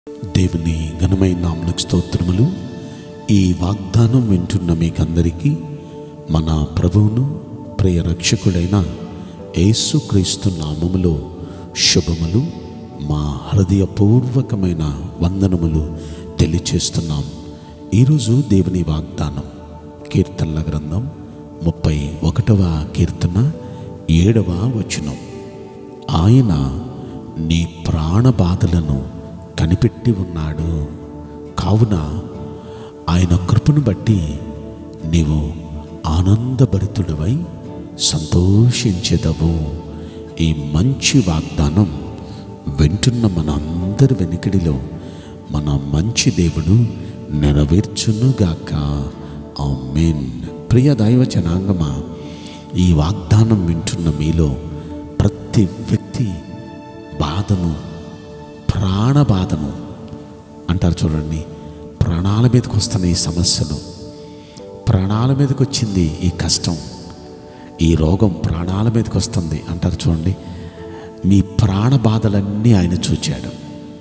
దేవుని ఘనమైన నామలకు స్తోత్రములు ఈ వాగ్దానం వింటున్న మీకందరికీ మన ప్రభువును ప్రియ రక్షకుడైన యేసుక్రీస్తు నామములో శుభములు మా హృదయపూర్వకమైన వందనములు తెలియచేస్తున్నాం ఈరోజు దేవుని వాగ్దానం కీర్తనల గ్రంథం ముప్పై ఒకటవ కీర్తన ఏడవ వచనం ఆయన నీ ప్రాణ బాధలను కనిపెట్టి ఉన్నాడు కావున ఆయన కృపను బట్టి నీవు ఆనందభరితుడవై సంతోషించెదవు ఈ మంచి వాగ్దానం వింటున్న మనందరి వెనుకడిలో మన మంచి దేవుడు నెరవేర్చునుగాక ఆమేన్ ప్రియ దైవ జనాంగమా ఈ వాగ్దానం వింటున్న మీలో ప్రతి వ్యక్తి బాధను ప్రాణ బాధను అంటారు చూడండి ప్రాణాల మీదకి వస్తున్న ఈ సమస్యలు ప్రాణాల మీదకి వచ్చింది ఈ కష్టం ఈ రోగం ప్రాణాల మీదకి వస్తుంది అంటారు చూడండి మీ ప్రాణ బాధలన్నీ ఆయన చూచాడు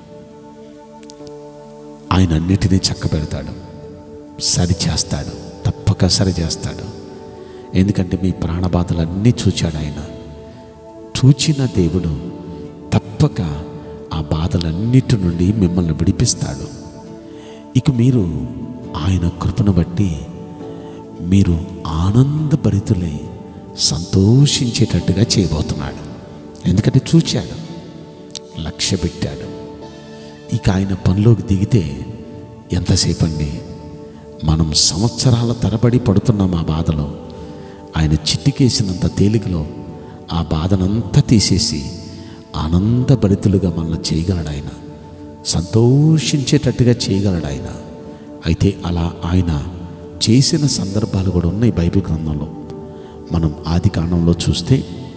ఆయన అన్నిటినీ చక్కబెడతాడు సరి చేస్తాడు తప్పక సరి చేస్తాడు ఎందుకంటే మీ ప్రాణ బాధలన్నీ చూచాడు ఆయన చూచిన దేవుడు తప్పక ఆ బాధలన్నిటి నుండి మిమ్మల్ని విడిపిస్తాడు ఇక మీరు ఆయన కృపను బట్టి మీరు ఆనందభరితులై సంతోషించేటట్టుగా చేయబోతున్నాడు ఎందుకంటే చూచాడు లక్ష్య పెట్టాడు ఇక ఆయన పనిలోకి దిగితే ఎంతసేపు అండి మనం సంవత్సరాల తరబడి పడుతున్నాం ఆ బాధలో ఆయన చిట్టికేసినంత తేలికలో ఆ బాధనంతా తీసేసి ఆనందభరితులుగా మనల్ని చేయగలడు ఆయన సంతోషించేటట్టుగా చేయగలడు ఆయన అయితే అలా ఆయన చేసిన సందర్భాలు కూడా ఉన్నాయి బైబిల్ గ్రంథంలో మనం ఆది కాండంలో చూస్తే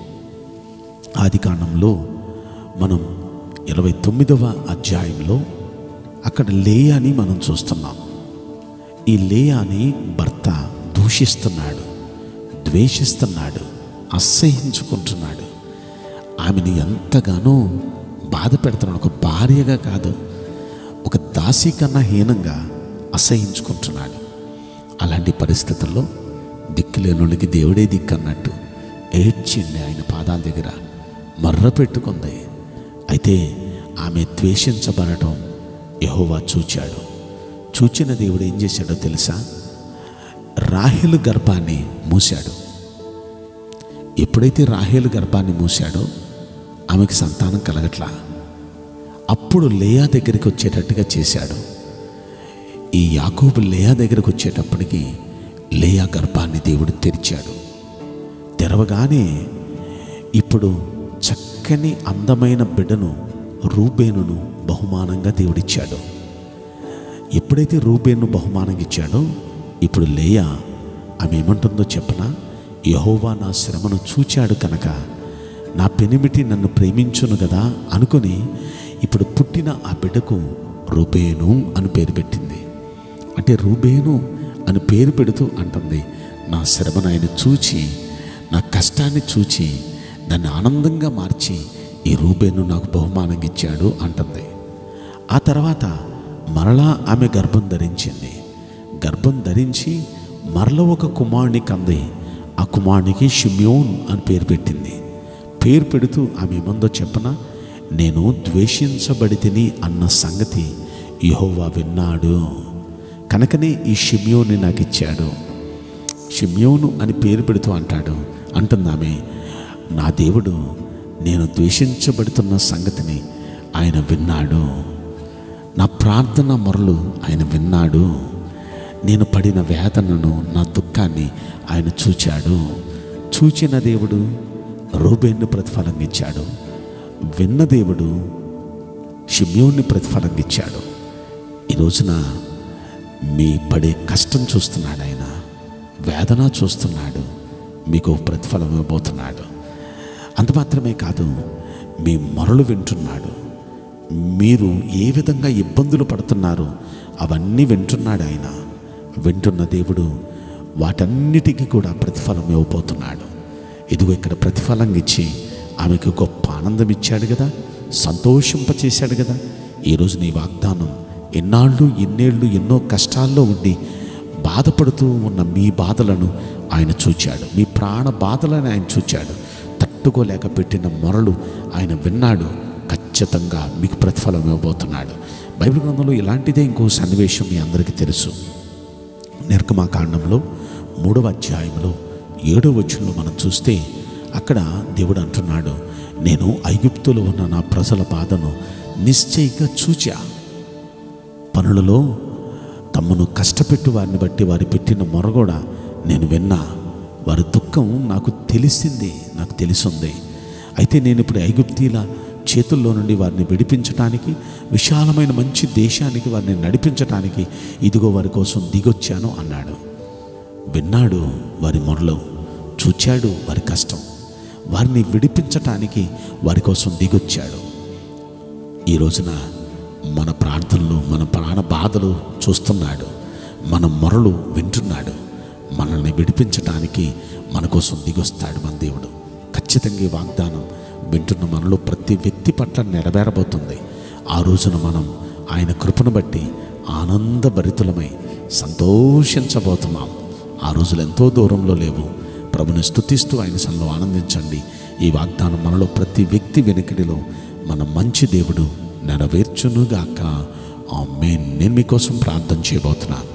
ఆది కాండంలో మనం ఇరవై తొమ్మిదవ అధ్యాయంలో అక్కడ లేయాని మనం చూస్తున్నాం ఈ లేయాని భర్త దూషిస్తున్నాడు ద్వేషిస్తున్నాడు అసహించుకుంటున్నాడు ఆమెను ఎంతగానో బాధ పెడుతున్నాడు ఒక భార్యగా కాదు ఒక దాసి కన్నా హీనంగా అసహించుకుంటున్నాడు అలాంటి పరిస్థితుల్లో దిక్కులేనుడికి దేవుడే దిక్కన్నట్టు ఏడ్చిండి ఆయన పాదాల దగ్గర మర్ర పెట్టుకుంది అయితే ఆమె ద్వేషించబడటం యహోవా చూచాడు చూచిన దేవుడు ఏం చేశాడో తెలుసా రాహేలు గర్భాన్ని మూశాడు ఎప్పుడైతే రాహేలు గర్భాన్ని మూశాడో ఆమెకి సంతానం కలగట్లా అప్పుడు లేయా దగ్గరికి వచ్చేటట్టుగా చేశాడు ఈ యాకోబు లేయా దగ్గరకు వచ్చేటప్పటికి లేయా గర్భాన్ని దేవుడు తెరిచాడు తెరవగానే ఇప్పుడు చక్కని అందమైన బిడ్డను రూబేనును బహుమానంగా దేవుడిచ్చాడు ఎప్పుడైతే రూబేను బహుమానంగా ఇచ్చాడో ఇప్పుడు లేయా ఆమె ఏమంటుందో చెప్పనా యహోవా నా శ్రమను చూచాడు కనుక నా పెనిమిటి నన్ను ప్రేమించును కదా అనుకొని ఇప్పుడు పుట్టిన ఆ బిడ్డకు రూబేను అని పేరు పెట్టింది అంటే రూబేను అని పేరు పెడుతూ అంటుంది నా శ్రమను ఆయన చూచి నా కష్టాన్ని చూచి దాన్ని ఆనందంగా మార్చి ఈ రూబేను నాకు బహుమానంగా ఇచ్చాడు అంటుంది ఆ తర్వాత మరలా ఆమె గర్భం ధరించింది గర్భం ధరించి మరల ఒక కుమారుని కంది ఆ కుమారునికి షిమ్యోన్ అని పేరు పెట్టింది పేరు పెడుతూ ఆమె ఏమందో చెప్పన నేను ద్వేషించబడి తిని అన్న సంగతి యహోవా విన్నాడు కనుకనే ఈ షిమ్యోని నాకు ఇచ్చాడు షిమ్యోను అని పేరు పెడుతూ అంటాడు అంటుందామె నా దేవుడు నేను ద్వేషించబడుతున్న సంగతిని ఆయన విన్నాడు నా ప్రార్థన మొరలు ఆయన విన్నాడు నేను పడిన వేదనను నా దుఃఖాన్ని ఆయన చూచాడు చూచిన దేవుడు రూబేన్ను ప్రతిఫలం ఇచ్చాడు విన్న దేవుడు షిమ్యోన్ని ప్రతిఫలం ఇచ్చాడు ఈ రోజున మీ పడే కష్టం చూస్తున్నాడు ఆయన వేదన చూస్తున్నాడు మీకు ప్రతిఫలం ఇవ్వబోతున్నాడు అంత మాత్రమే కాదు మీ మొరలు వింటున్నాడు మీరు ఏ విధంగా ఇబ్బందులు పడుతున్నారో అవన్నీ వింటున్నాడు ఆయన వింటున్న దేవుడు వాటన్నిటికీ కూడా ప్రతిఫలం ఇవ్వబోతున్నాడు ఇదిగో ఇక్కడ ప్రతిఫలం ఇచ్చి ఆమెకు గొప్ప ఆనందం ఇచ్చాడు కదా సంతోషింపచేశాడు కదా ఈరోజు నీ వాగ్దానం ఎన్నాళ్ళు ఎన్నేళ్ళు ఎన్నో కష్టాల్లో ఉండి బాధపడుతూ ఉన్న మీ బాధలను ఆయన చూచాడు మీ ప్రాణ బాధలను ఆయన చూచాడు తట్టుకోలేక పెట్టిన మొరలు ఆయన విన్నాడు ఖచ్చితంగా మీకు ప్రతిఫలం ఇవ్వబోతున్నాడు బైబిల్ గ్రంథంలో ఇలాంటిదే ఇంకో సన్నివేశం మీ అందరికీ తెలుసు నిర్గమాకాండంలో మూడవ అధ్యాయంలో ఏడవ వచనంలో మనం చూస్తే అక్కడ దేవుడు అంటున్నాడు నేను ఐగుప్తులో ఉన్న నా ప్రజల బాధను నిశ్చయిగా చూచా పనులలో తమను కష్టపెట్టు వారిని బట్టి వారి పెట్టిన మొర కూడా నేను విన్నా వారి దుఃఖం నాకు తెలిసింది నాకు తెలిసింది అయితే నేను ఇప్పుడు ఐగుప్తీల చేతుల్లో నుండి వారిని విడిపించడానికి విశాలమైన మంచి దేశానికి వారిని నడిపించడానికి ఇదిగో వారి కోసం దిగొచ్చాను అన్నాడు విన్నాడు వారి మొరలు చూచాడు వారి కష్టం వారిని విడిపించటానికి వారి కోసం దిగొచ్చాడు ఈ రోజున మన ప్రార్థనలు మన ప్రాణ బాధలు చూస్తున్నాడు మన మొరలు వింటున్నాడు మనల్ని విడిపించటానికి మన కోసం దిగొస్తాడు మన దేవుడు ఖచ్చితంగా ఈ వాగ్దానం వింటున్న మనలో ప్రతి వ్యక్తి పట్ల నెరవేరబోతుంది ఆ రోజున మనం ఆయన కృపను బట్టి ఆనందభరితులమై సంతోషించబోతున్నాం ఆ రోజులు ఎంతో దూరంలో లేవు ప్రభుని స్తుతిస్తూ ఆయన సన్నిలో ఆనందించండి ఈ వాగ్దానం మనలో ప్రతి వ్యక్తి వెనుకడిలో మన మంచి దేవుడు నెరవేర్చునుగాక ఆమేన్ నేను మీకోసం ప్రార్థన చేయబోతున్నాను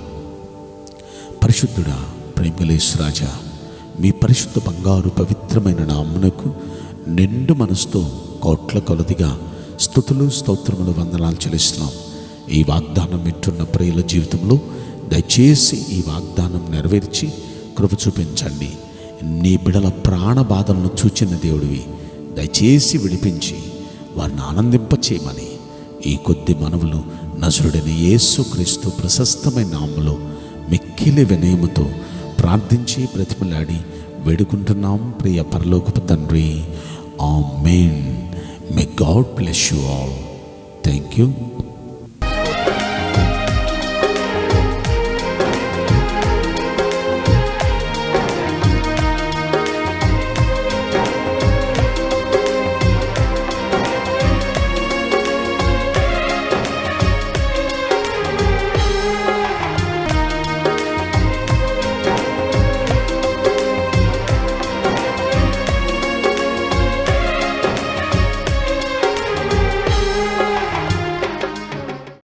పరిశుద్ధుడా ప్రేమలేశ్ రాజా మీ పరిశుద్ధ బంగారు పవిత్రమైన నామునకు నిండు మనసుతో కోట్ల కొలదిగా స్థుతులు స్తోత్రములు వందనాలు చెల్లిస్తున్నాం ఈ వాగ్దానం వింటున్న ప్రియుల జీవితంలో దయచేసి ఈ వాగ్దానం నెరవేర్చి కృప చూపించండి నీ బిడల ప్రాణ బాధలను చూచిన దేవుడివి దయచేసి విడిపించి వారిని ఆనందింపచేయమని ఈ కొద్ది మనవులు నజరుడైన యేసు క్రీస్తు ప్రశస్తమైన నామములో మిక్కిలి వినయముతో ప్రార్థించి బ్రతిమలాడి వేడుకుంటున్నాం ప్రియ పరలోకపు తండ్రి ఆ మెయిన్ may God bless you all thank you